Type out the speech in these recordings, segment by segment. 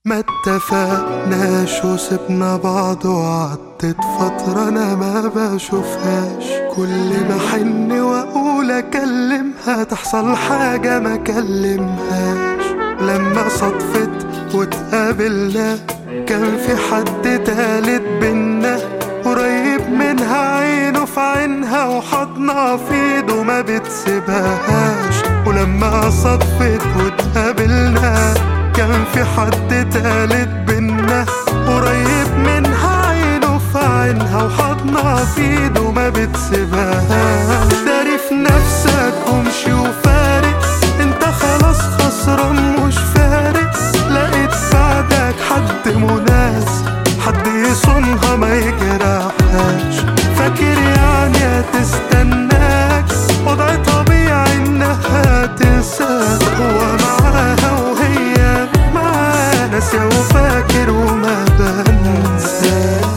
ما اتفقناش وسبنا بعض وعدت فترة أنا ما بشوفهاش كل ما حن وأقول أكلمها تحصل حاجة ما أكلمهاش لما صدفت واتقابلنا كان في حد تالت بينا قريب منها عينه في عينها وحضنها في ايده ما بتسيبهاش ولما صدفت واتقابلنا كان في حد تالت بينا قريب منها عينه في عينها وحضنها في ايده ما بتسيبهاش داري في نفسك وامشي وفارق انت خلاص خسران مش فارق لقيت بعدك حد مناسب حد يصونها ما يجرحهاش فاكر يعني هتستناك وضع طبيعي انها تنساك هو معاها وهي معاه ناسية وفاكر وما بنساش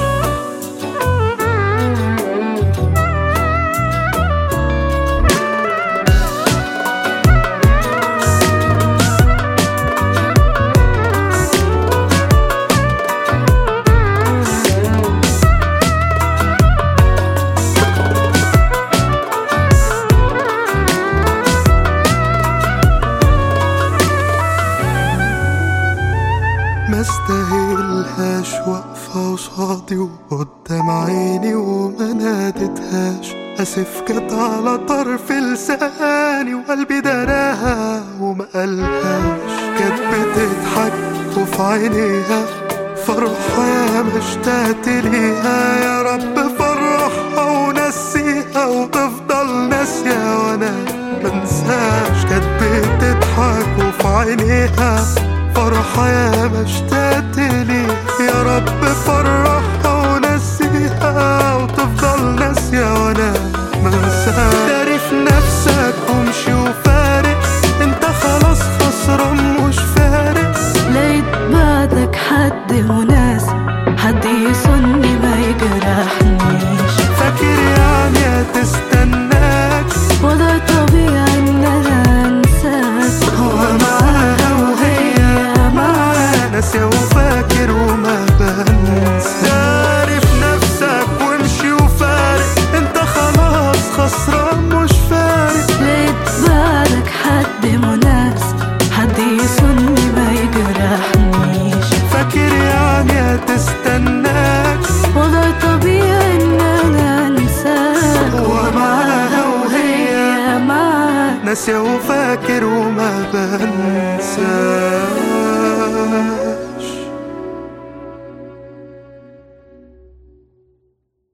ما استاهلهاش واقفة قصادي وقدام عيني وما نادتهاش اسف كانت على طرف لساني وقلبي دراها وما قالهاش كانت بتضحك وفي عينيها فرحة يا مشتاقت ليها يا رب فرحها ونسيها وتفضل ناسية وانا منساش كانت بتضحك وفي عينيها فرحة يا مشتاقت ليها يا رب فرحها ونسيها وتفضل ناسية وانا منساش داري في نفسك وامشي وفارق انت خلاص خسران مش فارق لقيت بعدك حد مناسب حد يصني ما يجرحنيش فاكر يعني هتستناك وضع طبيعي ان انا انساك هو معاها وهي معاه ناسية وفاكر وما بنسى داري في نفسك وامشي وفارق انت خلاص خسران مش فارق لقيت بعدك حد مناسب حد يصني ما يجرحنيش فاكر يعني هتستناك وضع طبيعي ان انا انساك هو معاها وهي معاك ناسية وفاكر